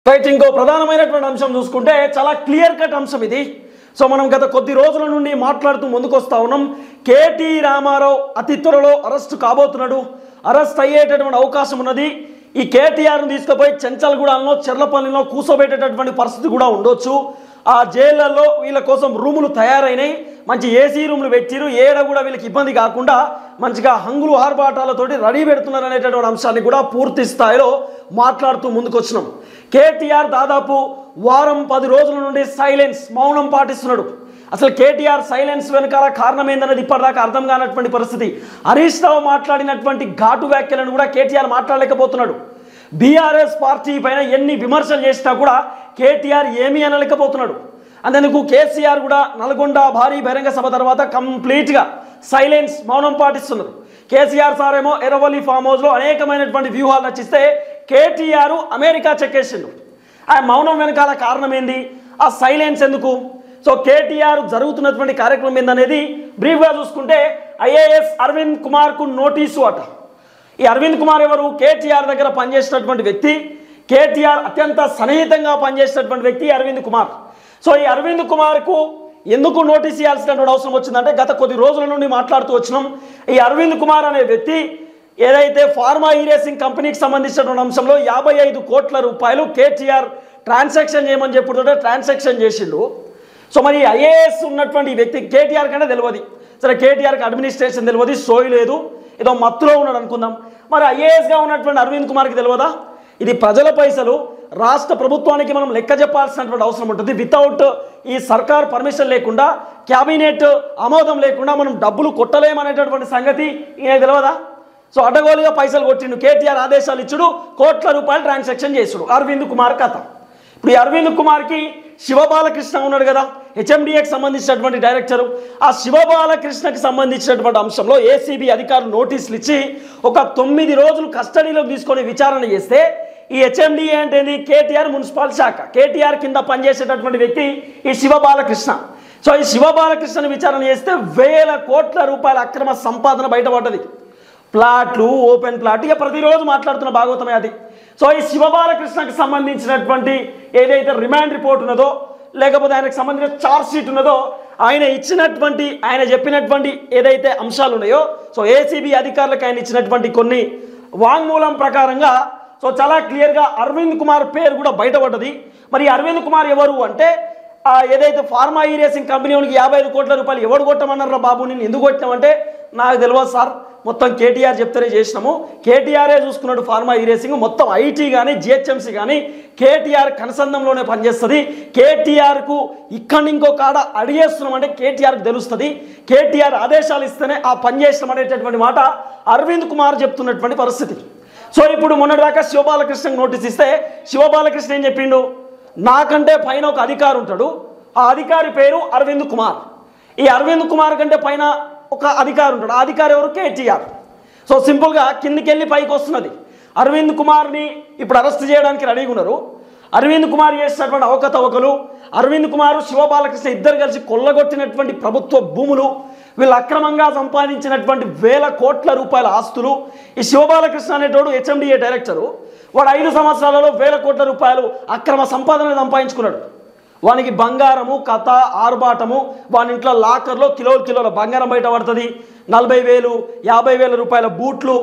right ఇంకో ప్రధానమైనటువంటి అంశం చూసుకుంటే చాలా క్లియర్ కట్ అంశం ఇది సో మనం గత కొద్ది రోజుల నుండి మాట్లాడుతూ ముందుకు వస్తా ఉన్నాం కేటీ రామారావు అతి త్వరలో అరెస్ట్ కాబోతున్నాడు అరెస్ట్ అయ్యేటటువంటి అవకాశం ఉన్నది ఈ కేటీఆర్ను తీసుకుపోయి చెంచల్గూడలో చెర్లపల్లిలో కూర్చోబెట్టేటటువంటి పరిస్థితి కూడా ఉండొచ్చు ఆ జైళ్ళల్లో వీళ్ళ కోసం రూములు తయారైనాయి మంచి ఏసీ రూములు పెట్టిరు ఏడ కూడా వీళ్ళకి ఇబ్బంది కాకుండా మంచిగా హంగులు ఆర్భాటాలతోటి రెడీ పెడుతున్నారు అనేటటువంటి అంశాన్ని కూడా పూర్తి స్థాయిలో మాట్లాడుతూ ముందుకు వచ్చినాం కేటీఆర్ దాదాపు వారం పది రోజుల నుండి సైలెన్స్ మౌనం పాటిస్తున్నాడు అసలు కేటీఆర్ సైలెన్స్ వెనకాల కారణం ఏందన్నది ఇప్పటిదాకా అర్థం కానటువంటి పరిస్థితి హరీష్ రావు మాట్లాడినటువంటి ఘాటు వ్యాఖ్యలను కూడా కేటీఆర్ మాట్లాడలేకపోతున్నాడు బీఆర్ఎస్ పార్టీ పైన ఎన్ని విమర్శలు చేసినా కూడా కేటీఆర్ ఏమీ అనలేకపోతున్నాడు అందుకు కేసీఆర్ కూడా నల్గొండ భారీ బహిరంగ సభ తర్వాత కంప్లీట్గా సైలెన్స్ మౌనం పాటిస్తున్నారు కేసీఆర్ సార్ ఏమో ఎరవల్లి ఫామ్ హౌస్లో అనేకమైనటువంటి వ్యూహాలు రచిస్తే కేటీఆర్ అమెరికా చెక్కేసిండు ఆ మౌనం వెనకాల కారణం ఏంది ఆ సైలెన్స్ ఎందుకు సో కేటీఆర్ జరుగుతున్నటువంటి కార్యక్రమం ఏందనేది బ్రీఫ్గా చూసుకుంటే ఐఏఎస్ అరవింద్ కుమార్కు నోటీసు అట ఈ అరవింద్ కుమార్ ఎవరు కేటీఆర్ దగ్గర పనిచేసినటువంటి వ్యక్తి కేటీఆర్ అత్యంత సన్నిహితంగా పనిచేసినటువంటి వ్యక్తి అరవింద్ కుమార్ సో ఈ అరవింద్ కుమార్కు ఎందుకు నోటీస్ ఇవ్వాల్సినటువంటి అవసరం వచ్చిందంటే గత కొద్ది రోజుల నుండి మాట్లాడుతూ వచ్చినాం ఈ అరవింద్ కుమార్ అనే వ్యక్తి ఏదైతే ఫార్మా ఈ రేసింగ్ కంపెనీకి సంబంధించినటువంటి అంశంలో యాభై ఐదు కోట్ల రూపాయలు కేటీఆర్ ట్రాన్సాక్షన్ చేయమని చెప్పుతుంటే ట్రాన్సాక్షన్ చేసిండు సో మరి ఐఏఎస్ ఉన్నటువంటి ఈ వ్యక్తి కేటీఆర్ కంటే తెలియదు సరే కేటీఆర్కి అడ్మినిస్ట్రేషన్ తెలియదు సోయి లేదు ఏదో మత్తులో ఉన్నాడు అనుకుందాం మరి ఐఏఎస్గా ఉన్నటువంటి అరవింద్ కుమార్కి తెలియదా ఇది ప్రజల పైసలు రాష్ట్ర ప్రభుత్వానికి మనం లెక్క చెప్పాల్సినటువంటి అవసరం ఉంటుంది వితౌట్ ఈ సర్కార్ పర్మిషన్ లేకుండా క్యాబినెట్ ఆమోదం లేకుండా మనం డబ్బులు కొట్టలేమనేటటువంటి సంగతి ఈయన తెలియదా సో అడ్డగోలుగా పైసలు కొట్టిండు కేటీఆర్ ఆదేశాలు ఇచ్చుడు కోట్ల రూపాయలు ట్రాన్సాక్షన్ చేసుడు అరవింద్ కుమార్ కథ ఇప్పుడు ఈ అరవింద్ కుమార్కి శివబాలకృష్ణ ఉన్నాడు కదా హెచ్ఎండిఏకి సంబంధించినటువంటి డైరెక్టరు ఆ శివబాలకృష్ణకి సంబంధించినటువంటి అంశంలో ఏసీబీ అధికారులు నోటీసులు ఇచ్చి ఒక తొమ్మిది రోజులు కస్టడీలోకి తీసుకొని విచారణ చేస్తే ఈ హెచ్ఎండిఏ అంటే ఏంది కేటీఆర్ మున్సిపల్ శాఖ కేటీఆర్ కింద పనిచేసేటటువంటి వ్యక్తి ఈ శివబాలకృష్ణ సో ఈ శివబాలకృష్ణని విచారణ చేస్తే వేల కోట్ల రూపాయల అక్రమ సంపాదన బయటపడ్డది ప్లాట్లు ఓపెన్ ప్లాట్ ఇక ప్రతిరోజు మాట్లాడుతున్న భాగవతమే అది సో ఈ శివబాలకృష్ణకి సంబంధించినటువంటి ఏదైతే రిమాండ్ రిపోర్ట్ ఉన్నదో లేకపోతే ఆయనకు సంబంధించిన చార్జ్ షీట్ ఉన్నదో ఆయన ఇచ్చినటువంటి ఆయన చెప్పినటువంటి ఏదైతే అంశాలు ఉన్నాయో సో ఏసీబీ అధికారులకు ఆయన ఇచ్చినటువంటి కొన్ని వాంగ్మూలం ప్రకారంగా సో చాలా క్లియర్గా అరవింద్ కుమార్ పేరు కూడా బయటపడ్డది మరి ఈ అరవింద్ కుమార్ ఎవరు అంటే ఆ ఏదైతే ఫార్మా ఈ రేసింగ్ కంపెనీ వానికి యాభై ఐదు కోట్ల రూపాయలు ఎవడు కొట్టమన్నారా బాబు నేను ఎందుకు కొట్టినామంటే నాకు తెలియదు సార్ మొత్తం కేటీఆర్ చెప్తేనే చేసినాము కేటీఆరే చూసుకున్నాడు ఫార్మా ఈ రేసింగ్ మొత్తం ఐటీ కానీ జిహెచ్ఎంసీ కానీ కేటీఆర్ కనసందంలోనే పనిచేస్తుంది కేటీఆర్కు ఇక్కడ ఇంకో కాడ అడిగేస్తున్నాం అంటే కేటీఆర్కి తెలుస్తుంది కేటీఆర్ ఆదేశాలు ఇస్తేనే ఆ పని చేసినాం అనేటటువంటి మాట అరవింద్ కుమార్ చెప్తున్నటువంటి పరిస్థితి సో ఇప్పుడు మొన్నటిదాకా శివబాలకృష్ణకి నోటీస్ ఇస్తే శివబాలకృష్ణ ఏం చెప్పిండు నాకంటే పైన ఒక అధికారి ఉంటాడు ఆ అధికారి పేరు అరవింద్ కుమార్ ఈ అరవింద్ కుమార్ కంటే పైన ఒక అధికారి ఉంటాడు ఆ అధికారి ఎవరు కేటీఆర్ సో సింపుల్గా కిందికి వెళ్ళి పైకి వస్తున్నది అరవింద్ కుమార్ని ఇప్పుడు అరెస్ట్ చేయడానికి రెడీగా ఉన్నారు అరవింద్ కుమార్ చేసినటువంటి అవకతవకలు అరవింద్ కుమార్ శివబాలకృష్ణ ఇద్దరు కలిసి కొల్లగొట్టినటువంటి ప్రభుత్వ భూములు వీళ్ళు అక్రమంగా సంపాదించినటువంటి వేల కోట్ల రూపాయల ఆస్తులు ఈ శివబాలకృష్ణ అనేటోడు హెచ్ఎండిఏ డైరెక్టరు వాడు ఐదు సంవత్సరాలలో వేల కోట్ల రూపాయలు అక్రమ సంపాదన సంపాదించుకున్నాడు వానికి బంగారము కథ ఆర్భాటము వాని ఇంట్లో లాకర్లో కిలోలు కిలోల బంగారం బయట పడుతుంది నలభై వేలు యాభై వేల రూపాయల బూట్లు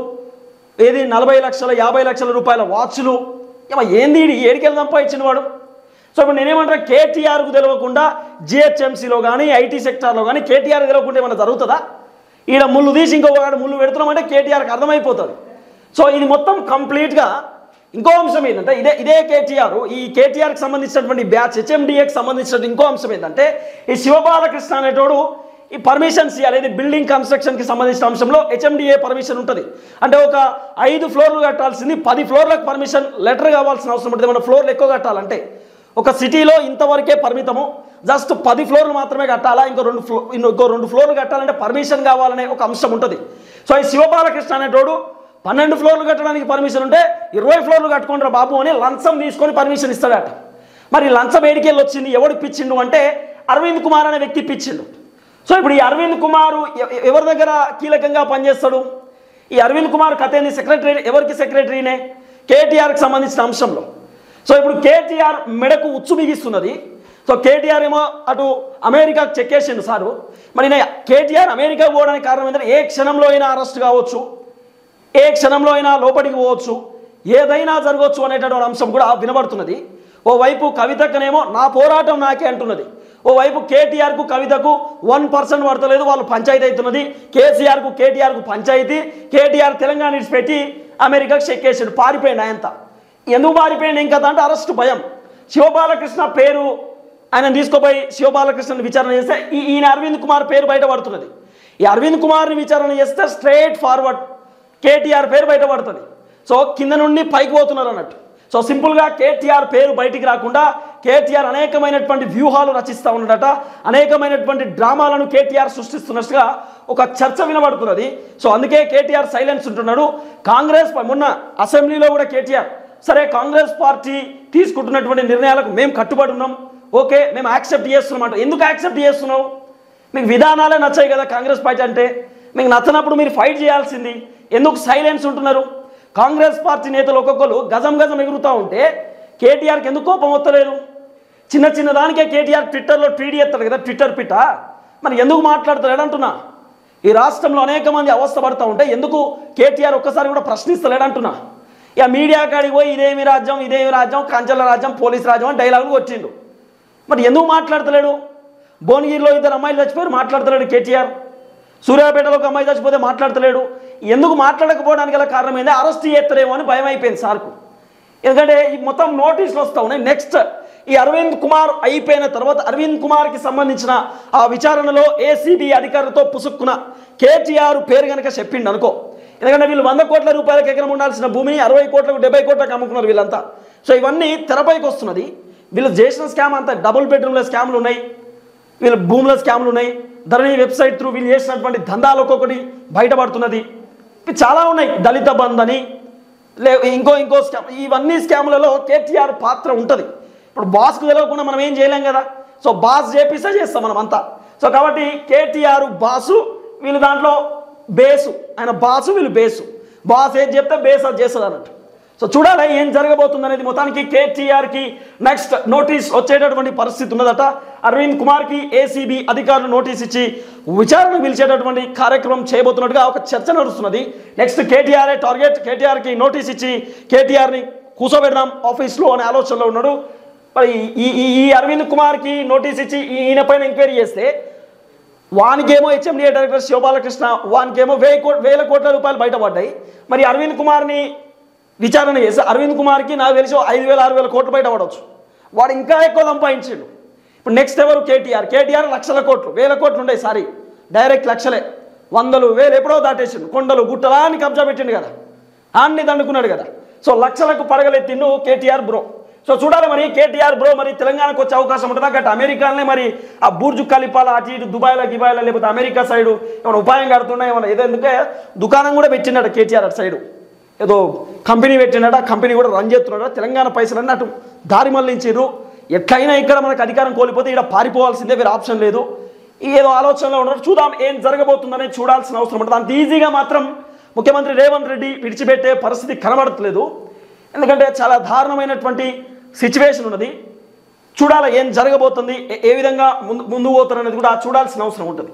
ఏది నలభై లక్షల యాభై లక్షల రూపాయల వాచ్లు ఏమో ఏంది ఈడు ఏడికెళ్ళి సంపాదించిన వాడు సో ఇప్పుడు నేనేమంటా కేటీఆర్కు తెలియకుండా జిహెచ్ఎంసీలో కానీ ఐటీ సెక్టార్లో కానీ కేటీఆర్ తెలియకుండా ఏమైనా జరుగుతుందా ఈడ ముళ్ళు తీసి ఇంకొక వాడు ముళ్ళు పెడుతున్నామంటే కేటీఆర్కి అర్థమైపోతుంది సో ఇది మొత్తం కంప్లీట్గా ఇంకో అంశం ఏంటంటే ఇదే ఇదే కేటీఆర్ ఈ కేటీఆర్కి సంబంధించినటువంటి బ్యాచ్ హెచ్ఎండిఏకి సంబంధించిన ఇంకో అంశం ఏంటంటే ఈ శివబాలకృష్ణ అనేటోడు ఈ పర్మిషన్స్ ఇవ్వాలి ఇది బిల్డింగ్ కన్స్ట్రక్షన్కి సంబంధించిన అంశంలో హెచ్ఎండిఏ పర్మిషన్ ఉంటుంది అంటే ఒక ఐదు ఫ్లోర్లు కట్టాల్సింది పది ఫ్లోర్లకు పర్మిషన్ లెటర్ కావాల్సిన అవసరం ఉంటుంది మన ఫ్లోర్లు ఎక్కువ కట్టాలంటే ఒక సిటీలో ఇంతవరకే పరిమితము జస్ట్ పది ఫ్లోర్లు మాత్రమే కట్టాలా ఇంకో రెండు ఫ్లో ఇంకో రెండు ఫ్లోర్లు కట్టాలంటే పర్మిషన్ కావాలనే ఒక అంశం ఉంటుంది సో ఈ శివబాలకృష్ణ అనేటోడు పన్నెండు ఫ్లోర్లు కట్టడానికి పర్మిషన్ ఉంటే ఇరవై ఫ్లోర్లు కట్టుకుంటారా బాబు అని లంచం తీసుకొని పర్మిషన్ ఇస్తాడట మరి లంచం ఏడికెళ్ళి వచ్చింది ఎవడు ఇప్పించిండు అంటే అరవింద్ కుమార్ అనే వ్యక్తి ఇప్పించిండు సో ఇప్పుడు ఈ అరవింద్ కుమార్ ఎ- ఎవరి దగ్గర కీలకంగా పనిచేస్తాడు ఈ అరవింద్ కుమార్ కథేని సెక్రటరీ ఎవరికి సెక్రటరీనే కేటీఆర్కి సంబంధించిన అంశంలో సో ఇప్పుడు కేటీఆర్ మెడకు ఉచ్చు బిగిస్తున్నది సో కేటీఆర్ ఏమో అటు అమెరికాకు చెక్కేసిండు సారు మరి ఈయన కేటీఆర్ అమెరికా పోవడానికి కారణం ఏంటంటే ఏ క్షణంలో అయినా అరెస్ట్ కావచ్చు ఏ క్షణంలో అయినా లోపలికి పోవచ్చు ఏదైనా జరగవచ్చు అనేటటువంటి అంశం కూడా వినబడుతున్నది ఓవైపు కవితక్కనేమో నా పోరాటం నాకే అంటున్నది ఓవైపు కేటీఆర్కు కవితకు వన్ పర్సెంట్ పడతలేదు వాళ్ళు పంచాయతీ అవుతున్నది కేసీఆర్కు కేటీఆర్కు పంచాయతీ కేటీఆర్ తెలంగాణ విడిచిపెట్టి అమెరికాకు చెక్కేసాడు పారిపోయింది ఆయంత ఎందుకు పారిపోయింది ఇంకా అంటే అరెస్ట్ భయం శివబాలకృష్ణ పేరు ఆయన తీసుకుపోయి శివబాలకృష్ణని విచారణ చేస్తే ఈ ఈయన అరవింద్ కుమార్ పేరు బయటపడుతున్నది ఈ అరవింద్ కుమార్ని విచారణ చేస్తే స్ట్రైట్ ఫార్వర్డ్ కేటీఆర్ పేరు బయటపడుతుంది సో కింద నుండి పైకి పోతున్నారు అన్నట్టు సో సింపుల్గా కేటీఆర్ పేరు బయటికి రాకుండా కేటీఆర్ అనేకమైనటువంటి వ్యూహాలు రచిస్తూ ఉన్నాడట అనేకమైనటువంటి డ్రామాలను కేటీఆర్ సృష్టిస్తున్నట్టుగా ఒక చర్చ వినబడుతున్నది సో అందుకే కేటీఆర్ సైలెన్స్ ఉంటున్నాడు కాంగ్రెస్ ప- మొన్న అసెంబ్లీలో కూడా కేటీఆర్ సరే కాంగ్రెస్ పార్టీ తీసుకుంటున్నటువంటి నిర్ణయాలకు మేము కట్టుబడి ఉన్నాం ఓకే మేము యాక్సెప్ట్ చేస్తున్నాం అంట ఎందుకు యాక్సెప్ట్ చేస్తున్నావు మీకు విధానాలే నచ్చాయి కదా కాంగ్రెస్ పార్టీ అంటే మీకు నచ్చనప్పుడు మీరు ఫైట్ చేయాల్సింది ఎందుకు సైలెన్స్ ఉంటున్నారు కాంగ్రెస్ పార్టీ నేతలు ఒక్కొక్కరు గజం గజం ఎగురుతూ ఉంటే కేటీఆర్కి ఎందుకు కోపం వస్తలేదు చిన్న చిన్న దానికే కేటీఆర్ ట్విట్టర్లో ట్వీట్ చేస్తాడు కదా ట్విట్టర్ పిట్ట మరి ఎందుకు మాట్లాడతాడు అంటున్నా ఈ రాష్ట్రంలో అనేక మంది అవస్థ పడుతూ ఉంటే ఎందుకు కేటీఆర్ ఒక్కసారి కూడా ప్రశ్నిస్తలేడంటున్నా ఇక మీడియా కాడికి పోయి ఇదేమి రాజ్యం ఇదేమి రాజ్యం కంచెల రాజ్యం పోలీస్ రాజ్యం అని డైలాగులు వచ్చిండు మరి ఎందుకు మాట్లాడతలేడు భువనగిరిలో ఇద్దరు అమ్మాయిలు చచ్చిపోయారు మాట్లాడతలేడు కేటీఆర్ సూర్యాపేటలో ఒక అమ్మాయి చచ్చిపోతే మాట్లాడతలేడు ఎందుకు మాట్లాడకపోవడానికి గల కారణం ఏంది అరెస్ట్ చేస్తారేమో అని భయం అయిపోయింది సార్కు ఎందుకంటే ఈ మొత్తం నోటీసులు వస్తూ ఉన్నాయి నెక్స్ట్ ఈ అరవింద్ కుమార్ అయిపోయిన తర్వాత అరవింద్ కుమార్కి సంబంధించిన ఆ విచారణలో ఏసీబీ అధికారులతో పుసుక్కున కేటీఆర్ పేరు కనుక చెప్పిండు అనుకో ఎందుకంటే వీళ్ళు వంద కోట్ల రూపాయలకు ఎకరం ఉండాల్సిన భూమిని అరవై కోట్లకు డెబ్బై కోట్లకు అమ్ముకున్నారు వీళ్ళంతా సో ఇవన్నీ తెరపైకి వస్తున్నది వీళ్ళు చేసిన స్కామ్ అంతా డబుల్ బెడ్రూమ్ల స్కామ్లు ఉన్నాయి వీళ్ళ భూముల స్కామ్లు ఉన్నాయి ధరణి వెబ్సైట్ త్రూ వీళ్ళు చేసినటువంటి దందాలు ఒక్కొక్కటి బయటపడుతున్నది ఇవి చాలా ఉన్నాయి దళిత బంధ్ అని లే ఇంకో ఇంకో స్కామ్ ఇవన్నీ స్కామ్లలో కేటీఆర్ పాత్ర ఉంటుంది ఇప్పుడు బాస్కు తెలియకుండా మనం ఏం చేయలేం కదా సో బాస్ చేపిస్తే చేస్తాం మనం అంతా సో కాబట్టి కేటీఆర్ బాసు వీళ్ళు దాంట్లో బేసు ఆయన బాసు వీళ్ళు బేసు బాస్ ఏది చెప్తే బేస్ అది చేస్తుంది అన్నట్టు సో చూడాలి ఏం జరగబోతుంది అనేది మొత్తానికి కేటీఆర్కి నెక్స్ట్ నోటీస్ వచ్చేటటువంటి పరిస్థితి ఉన్నదట అరవింద్ కుమార్కి ఏసీబీ అధికారులు నోటీస్ ఇచ్చి విచారణ పిలిచేటటువంటి కార్యక్రమం చేయబోతున్నట్టుగా ఒక చర్చ నడుస్తున్నది నెక్స్ట్ కేటీఆర్ఏ టార్గెట్ కేటీఆర్కి నోటీస్ ఇచ్చి కేటీఆర్ని కూర్చోబెడదాం ఆఫీస్లో అనే ఆలోచనలో ఉన్నాడు మరి ఈ ఈ ఈ అరవింద్ కుమార్కి నోటీస్ ఇచ్చి ఈయన పైన ఎంక్వైరీ చేస్తే వానికేమో హెచ్ఎండిఏ డైరెక్టర్ శివబాలకృష్ణ వానికేమో వేల కోట్ వేల కోట్ల రూపాయలు బయటపడ్డాయి మరి అరవింద్ కుమార్ని విచారణ చేసి అరవింద్ కుమార్కి నాకు తెలిసి ఓ ఐదు వేల ఆరు వేల కోట్లు బయటపడవచ్చు వాడు ఇంకా ఎక్కువ సంపాదించిండు ఇప్పుడు నెక్స్ట్ ఎవరు కేటీఆర్ కేటీఆర్ లక్షల కోట్లు వేల కోట్లు ఉండే సారీ డైరెక్ట్ లక్షలే వందలు వేలు ఎప్పుడో దాటేసిండు కొండలు గుట్టలా అని కబ్జా పెట్టిండు కదా ఆన్ని దండుకున్నాడు కదా సో లక్షలకు పడగలెత్తిండు కేటీఆర్ బ్రో సో చూడాలి మరి కేటీఆర్ బ్రో మరి తెలంగాణకు వచ్చే అవకాశం ఉంటుందా గట్ట అమెరికానే మరి ఆ బూర్జు కలిపాల అటు ఇటు దుబాయ్లో గిబాయ్లో లేకపోతే అమెరికా సైడు ఏమైనా ఉపాయం కడుతున్నా ఏమైనా ఏదో ఎందుకంటే దుకాణం కూడా పెట్టిండట కేటీఆర్ అటు సైడు ఏదో కంపెనీ పెట్టినట కంపెనీ కూడా రన్ చేస్తున్నాడు తెలంగాణ పైసలన్నీ అటు దారి మళ్ళించారు ఎట్లయినా ఇక్కడ మనకు అధికారం కోల్పోతే ఇక్కడ పారిపోవాల్సిందే వేరే ఆప్షన్ లేదు ఈ ఏదో ఆలోచనలో ఉన్నారు చూద్దాం ఏం జరగబోతుందనేది చూడాల్సిన అవసరం ఉంటుంది అంత ఈజీగా మాత్రం ముఖ్యమంత్రి రేవంత్ రెడ్డి విడిచిపెట్టే పరిస్థితి కనబడట్లేదు ఎందుకంటే చాలా దారుణమైనటువంటి సిచ్యువేషన్ ఉన్నది చూడాలి ఏం జరగబోతుంది ఏ- ఏ విధంగా ముందు ముందు పోతారనేది కూడా చూడాల్సిన అవసరం ఉంటుంది